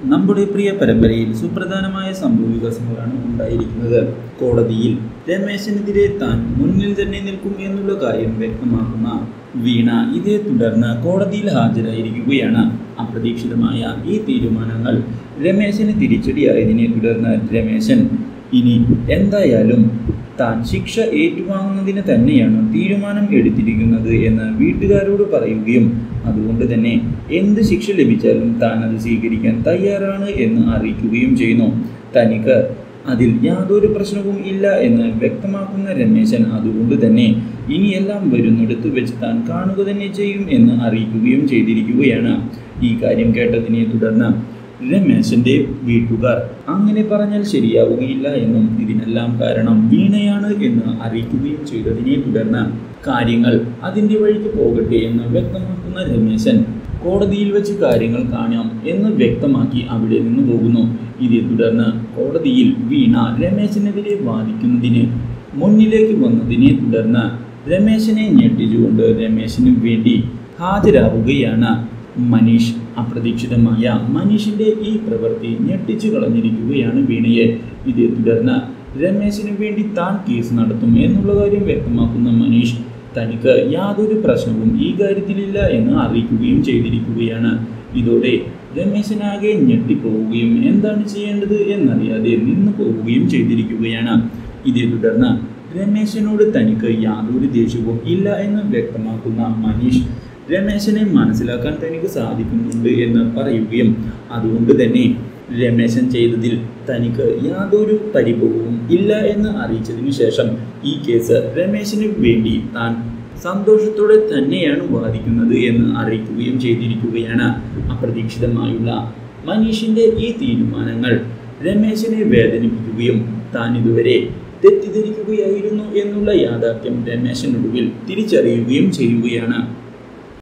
നമ്മുടെ പ്രിയ പരമ്പരയിൽ സുപ്രധാനമായ സംഭവ വികാസങ്ങളാണ് ഉണ്ടായിരിക്കുന്നത് കോടതിയിൽ രമേശനെതിരെ താൻ മുന്നിൽ തന്നെ നിൽക്കും എന്നുള്ള കാര്യം വ്യക്തമാക്കുന്ന വീണ ഇതേ തുടർന്ന് കോടതിയിൽ ഹാജരായിരിക്കുകയാണ് അപ്രതീക്ഷിതമായ ഈ തീരുമാനങ്ങൾ രമേശന് തിരിച്ചടിയായതിനെ തുടർന്ന് രമേശൻ ഇനി എന്തായാലും താൻ ശിക്ഷ ഏറ്റുവാങ്ങുന്നതിന് തന്നെയാണ് തീരുമാനം എടുത്തിരിക്കുന്നത് എന്ന് വീട്ടുകാരോട് പറയുകയും അതുകൊണ്ട് തന്നെ എന്ത് ശിക്ഷ ലഭിച്ചാലും താൻ അത് സ്വീകരിക്കാൻ തയ്യാറാണ് എന്ന് അറിയിക്കുകയും ചെയ്യുന്നു തനിക്ക് അതിൽ യാതൊരു പ്രശ്നവും ഇല്ല എന്ന് വ്യക്തമാക്കുന്ന രമേശൻ അതുകൊണ്ട് തന്നെ ഇനിയെല്ലാം വരുന്നിടത്ത് വെച്ച് താൻ കാണുക തന്നെ ചെയ്യും എന്ന് അറിയിക്കുകയും ചെയ്തിരിക്കുകയാണ് ഈ കാര്യം കേട്ടതിനെ തുടർന്ന് രമേശന്റെ വീട്ടുകാർ അങ്ങനെ പറഞ്ഞാൽ ശരിയാവുകയില്ല എന്നും ഇതിനെല്ലാം കാരണം വീണയാണ് എന്ന് അറിയിക്കുകയും ചെയ്തതിനെ തുടർന്ന് കാര്യങ്ങൾ അതിൻ്റെ വഴിക്ക് പോകട്ടെ എന്ന് വ്യക്തമാക്കുന്ന രമേശൻ കോടതിയിൽ വെച്ച് കാര്യങ്ങൾ കാണാം എന്ന് വ്യക്തമാക്കി അവിടെ നിന്ന് പോകുന്നു ഇതേ തുടർന്ന് കോടതിയിൽ വീണ രമേശനെതിരെ വാദിക്കുന്നതിന് മുന്നിലേക്ക് വന്നതിനെ തുടർന്ന് രമേശനെ ഞെട്ടിച്ചുകൊണ്ട് രമേശന് വേണ്ടി ഹാജരാവുകയാണ് മനീഷ് അപ്രതീക്ഷിതമായ മനീഷിന്റെ ഈ പ്രവൃത്തി ഞെട്ടിച്ചു കളഞ്ഞിരിക്കുകയാണ് വീണയെ ഇതേ തുടർന്ന് രമേശിന് വേണ്ടി താൻ കേസ് നടത്തും എന്നുള്ള കാര്യം വ്യക്തമാക്കുന്ന മനീഷ് തനിക്ക് യാതൊരു പ്രശ്നവും ഈ കാര്യത്തിലില്ല എന്ന് അറിയിക്കുകയും ചെയ്തിരിക്കുകയാണ് ഇതോടെ രമേശനാകെ ഞെട്ടിപ്പോവുകയും എന്താണ് ചെയ്യേണ്ടത് എന്നറിയാതെ നിന്നു പോവുകയും ചെയ്തിരിക്കുകയാണ് ഇതേ തുടർന്ന് രമേശനോട് തനിക്ക് യാതൊരു ദേഷ്യവും ഇല്ല എന്ന് വ്യക്തമാക്കുന്ന മനീഷ് രമേശനെ മനസ്സിലാക്കാൻ തനിക്ക് സാധിക്കുന്നുണ്ട് എന്ന് പറയുകയും അതുകൊണ്ട് തന്നെ രമേശൻ ചെയ്തതിൽ തനിക്ക് യാതൊരു പരിഭവവും ഇല്ല എന്ന് അറിയിച്ചതിനു ശേഷം ഈ കേസ് രമേശന് വേണ്ടി താൻ സന്തോഷത്തോടെ തന്നെയാണ് വാദിക്കുന്നത് എന്ന് അറിയിക്കുകയും ചെയ്തിരിക്കുകയാണ് അപ്രതീക്ഷിതമായുള്ള മനീഷിന്റെ ഈ തീരുമാനങ്ങൾ രമേശനെ വേദനിപ്പിക്കുകയും താൻ ഇതുവരെ തെറ്റിദ്ധരിക്കുകയായിരുന്നു എന്നുള്ള യാഥാർത്ഥ്യം രമേശനൊടുവിൽ തിരിച്ചറിയുകയും ചെയ്യുകയാണ്